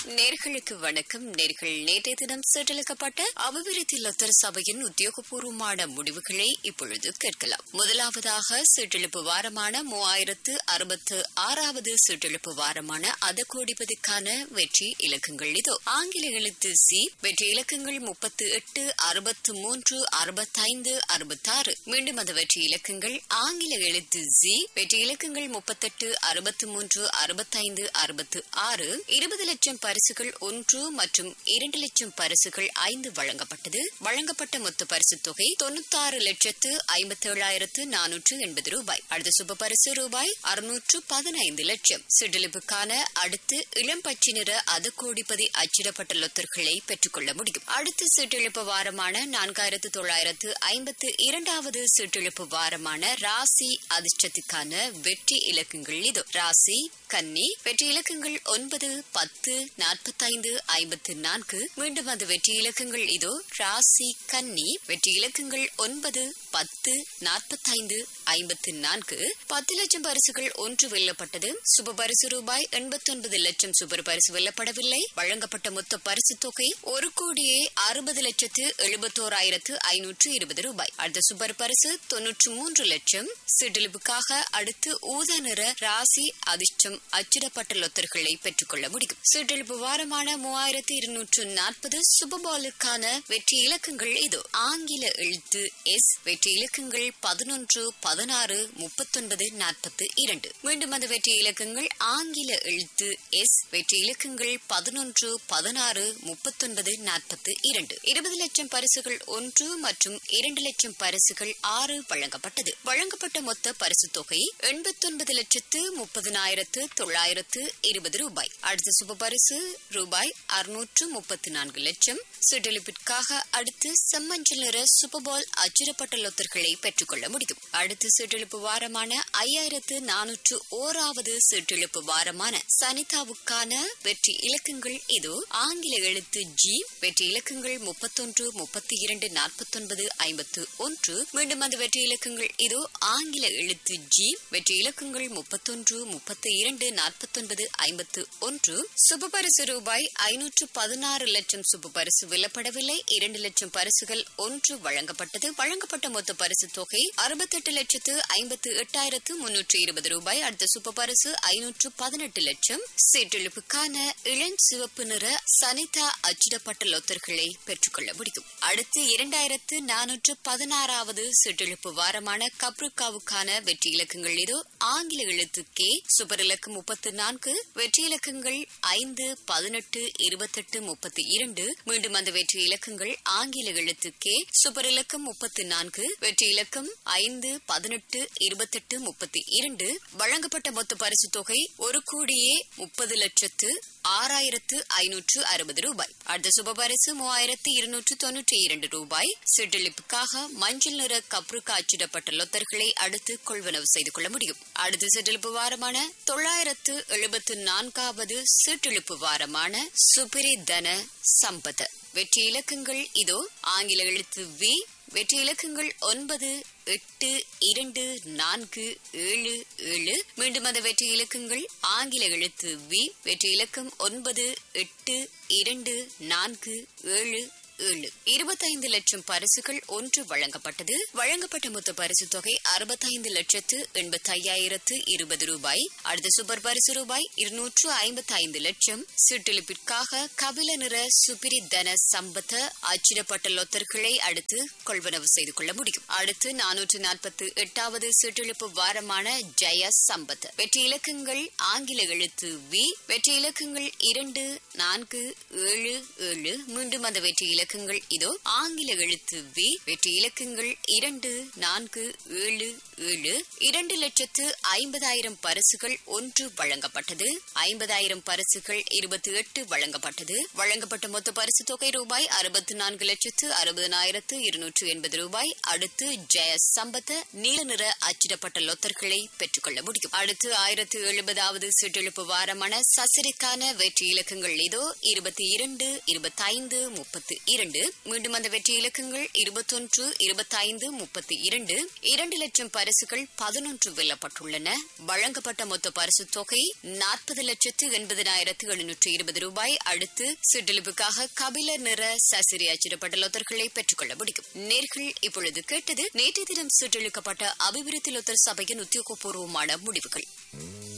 நேர்களுக்கு வணக்கம் நேர்கள் நேற்றைய தினம் சென்றளிக்கப்பட்ட அபிவிருத்தி லத்தர் சபையின் உத்தியோகபூர்வமான முடிவுகளை இப்பொழுது கேட்கலாம் முதலாவதாக சீட்டெழுப்பு வாரமான மூவாயிரத்து அறுபத்து ஆறாவது சீட்டெழுப்பு வாரமான அதகோடிபதிக்கான வெற்றி இலக்கங்கள் இதோ ஆங்கில எழுத்து சி வெற்றி இலக்கங்கள் முப்பத்து எட்டு அறுபத்து மூன்று அறுபத்தைந்து அறுபத்தாறு மீண்டும் அந்த வெற்றி இலக்கங்கள் ஆங்கில எழுத்து ஜி வெற்றி இலக்கங்கள் முப்பத்தெட்டு அறுபத்து மூன்று அறுபத்தைந்து அறுபத்து ஆறு இருபது லட்சம் பரிசுகள் ஒன்று மற்றும் இரண்டு லட்சம் பரிசுகள் ஐந்து வழங்கப்பட்டது வழங்கப்பட்ட மொத்த பரிசு தொகை தொண்ணூத்தாறு லட்சத்து ஐம்பத்தேழாயிரத்து நானூற்று எண்பது ரூபாய் அடுத்த சுப பரிசு ரூபாய் அறுநூற்று பதினைந்து லட்சம் சிடிலிப்புக்கான அடுத்து இளம் பச்சை நிற அதக்கோடிப்பதி அச்சிடப்பட்ட லொத்தர்களை பெற்றுக்கொள்ள முடியும் அடுத்த சீட்டெழுப்பு வாரமான நான்காயிரத்து தொள்ளாயிரத்து ஐம்பத்து இரண்டாவது சீட்டெழுப்பு வாரமான ராசி அதிர்ஷ்டத்துக்கான வெற்றி இலக்கங்கள் இது ராசி கன்னி வெற்றி இலக்கங்கள் ஒன்பது பத்து நாற்பத்தைந்து ஐம்பத்து நான்கு மீண்டும் அந்த வெற்றி இலக்கங்கள் இதோ ராசி கன்னி வெற்றி இலக்கங்கள் ஒன்பது பத்து நாற்பத்தைந்து ஐம்பத்து நான்கு பத்து லட்சம் பரிசுகள் ஒன்று வெல்லப்பட்டது சுப பரிசு ரூபாய் எண்பத்தி ஒன்பது லட்சம் சுபர் பரிசு வெல்லப்படவில்லை வழங்கப்பட்ட மொத்த பரிசு தொகை ஒரு கோடியே அறுபது லட்சத்து எழுபத்தோராயிரத்து ஐநூற்று இருபது ரூபாய் அடுத்த சுபர் பரிசு தொன்னூற்று மூன்று லட்சம் சிடிலிப்புக்காக அடுத்து ஊதா நிற ராசி அதிர்ஷ்டம் அச்சிடப்பட்ட லொத்தர்களை பெற்றுக்கொள்ள முடியும் சிற்றிலிப்பு வாரமான மூவாயிரத்து இருநூற்று நாற்பது சுபபாலுக்கான வெற்றி இலக்கங்கள் இது ஆங்கில எழுத்து எஸ் வெற்றி இலக்கங்கள் பதினொன்று பதினாறு முப்பத்தொன்பது நாற்பத்து இரண்டு மீண்டும் அந்த வெற்றி இலக்கங்கள் ஆங்கில எழுத்து எஸ் வெற்றி இலக்கங்கள் பதினொன்று பதினாறு முப்பத்தொன்பது நாற்பத்து இரண்டு இருபது லட்சம் பரிசுகள் ஒன்று மற்றும் இரண்டு லட்சம் பரிசுகள் ஆறு வழங்கப்பட்டது வழங்கப்பட்ட மொத்த பரிசு தொகை எண்பத்தொன்பது லட்சத்து முப்பதினாயிரத்து தொள்ளாயிரத்து இருபது ரூபாய் அடுத்த சுப பரிசு ரூபாய் அறுநூற்று முப்பத்தி நான்கு லட்சம் சீட்டெழுப்பிற்காக அடுத்து செம்மஞ்சள் நிற சூப்பர்பால் அச்சிடப்பட்ட லொத்தர்களை பெற்றுக்கொள்ள முடியும் அடுத்து சீட்டெழுப்பு வாரமான ஐயாயிரத்து நானூற்று ஓராவது சீட்டெழுப்பு வாரமான சனிதாவுக்கான வெற்றி இலக்கங்கள் இதோ ஆங்கில எழுத்து ஜி வெற்றி இலக்கங்கள் முப்பத்தொன்று முப்பத்தி இரண்டு நாற்பத்தொன்பது ஐம்பத்து ஒன்று மீண்டும் அந்த வெற்றி இலக்கங்கள் இதோ ஆங்கில எழுத்து ஜி வெற்றி இலக்கங்கள் முப்பத்தொன்று முப்பத்தி இரண்டு நாற்பத்தொன்பது ஐம்பத்து ஒன்று சுப பரிசு ரூபாய் ஐநூற்று பதினாறு லட்சம் சுப பரிசு வெல்லப்படவில்லை இரண்டு லட்சம் பரிசுகள் ஒன்று வழங்கப்பட்டது வழங்கப்பட்ட மொத்த பரிசு தொகை அறுபத்தெட்டு லட்சத்து ஐம்பத்து எட்டாயிரத்து முன்னூற்று இருபது ரூபாய் அடுத்த சுப பரிசு ஐநூற்று பதினெட்டு லட்சம் சீட்டெழுப்புக்கான இளம் சிவப்பு நிற சனிதா அச்சிடப்பட்ட லொத்தர்களை பெற்றுக்கொள்ள முடியும் அடுத்து இரண்டாயிரத்து நானூற்று பதினாறாவது சீட்டெழுப்பு வாரமான கப்ருக்காவுக்கான வெற்றி இலக்கங்கள் இதோ ஆங்கில எழுத்து கே சுபர் இலக்கம் முப்பத்து நான்கு வெற்றி இலக்கங்கள் ஐந்து பதினெட்டு இருபத்தெட்டு முப்பத்தி இரண்டு மீண்டும் அந்த வெற்றி இலக்கங்கள் ஆங்கில எழுத்து கே சுபர் இலக்கம் முப்பத்தி நான்கு வெற்றி இலக்கம் ஐந்து பதினெட்டு இருபத்தெட்டு முப்பத்தி இரண்டு வழங்கப்பட்ட மொத்த பரிசு தொகை ஒரு கோடியே முப்பது லட்சத்து ஆறாயிரத்து ஐநூற்று அறுபது ரூபாய் அடுத்த சுப பரிசு மூவாயிரத்து இருநூற்று தொன்னூற்றி இரண்டு ரூபாய் சிற்றளிப்புக்காக மஞ்சள் நிற கப்ரு காய்ச்சிடப்பட்ட லொத்தர்களை அடுத்து கொள்வனவு செய்து கொள்ள முடியும் அடுத்த சிற்றளிப்பு வாரமான தொள்ளாயிரத்து எழுபத்து நான்காவது சீட்டெழுப்பு வாரமான சுபிரி தன சம்பத் வெற்றி இலக்கங்கள் இதோ ஆங்கில எழுத்து வி வெற்றி இலக்கங்கள் ஒன்பது எட்டு இரண்டு நான்கு ஏழு ஏழு மீண்டும் அந்த வெற்றி இலக்கங்கள் ஆங்கில எழுத்து வி வெற்றி இலக்கம் ஒன்பது எட்டு இரண்டு நான்கு ஏழு ஏழு இருபத்தைந்து லட்சம் பரிசுகள் ஒன்று வழங்கப்பட்டது வழங்கப்பட்ட மொத்த பரிசு தொகை அறுபத்தைந்து லட்சத்து எண்பத்தி ஐயாயிரத்து இருபது ரூபாய் அடுத்த சூப்பர் பரிசு ரூபாய் இருநூற்று ஐம்பத்தி ஐந்து லட்சம் சீட்டெழுப்பிற்காக கபில நிற சுபிரி தன சம்பத்த அச்சிடப்பட்ட லொத்தர்களை அடுத்து கொள்வனவு செய்து கொள்ள முடியும் அடுத்து நானூற்று நாற்பத்தி எட்டாவது சீட்டெழுப்பு வாரமான ஜெய சம்பத் வெற்றி இலக்கங்கள் ஆங்கில எழுத்து வி வெற்றி இலக்கங்கள் இரண்டு நான்கு ஏழு ஏழு மீண்டும் அந்த வெற்றி இலக்கங்கள் இதோ ஆங்கில எழுத்து வி வெற்றி இலக்கங்கள் இரண்டு நான்கு ஏழு ஏழு இரண்டு லட்சத்து ஐம்பதாயிரம் பரிசுகள் ஒன்று வழங்கப்பட்டது ஐம்பதாயிரம் பரிசுகள் இருபத்தி எட்டு வழங்கப்பட்டது வழங்கப்பட்ட மொத்த பரிசு தொகை ரூபாய் அறுபத்தி நான்கு லட்சத்து அறுபதனாயிரத்து இருநூற்று எண்பது ரூபாய் அடுத்து ஜெய சம்பத்த நீல நிற அச்சிடப்பட்ட லொத்தர்களை பெற்றுக்கொள்ள முடியும் அடுத்து ஆயிரத்து எழுபதாவது சுற்றெழுப்பு வாரமான சசிரிக்கான வெற்றி இலக்கங்கள் இதோ இருபத்தி இரண்டு இருபத்தைந்து முப்பத்தி இரண்டு மீண்டும் அந்த வெற்றி இலக்கங்கள் இருபத்தொன்று இருபத்தைந்து முப்பத்தி இரண்டு இரண்டு லட்சம் பரிசுகள் பதினொன்று வெல்லப்பட்டுள்ளன வழங்கப்பட்ட மொத்த பரிசு தொகை நாற்பது லட்சத்து எண்பதினாயிரத்து எழுநூற்று இருபது ரூபாய் அடுத்து சிற்றிலிப்புக்காக கபிலர் நிற சசிரி அச்சிடப்பட்ட லொத்தர்களை பெற்றுக்கொள்ள முடியும் நேர்கள் இப்பொழுது கேட்டது நேற்றைய தினம் சிற்றிழுக்கப்பட்ட அபிவிருத்தி லொத்தர் சபையின் உத்தியோகபூர்வமான முடிவுகள்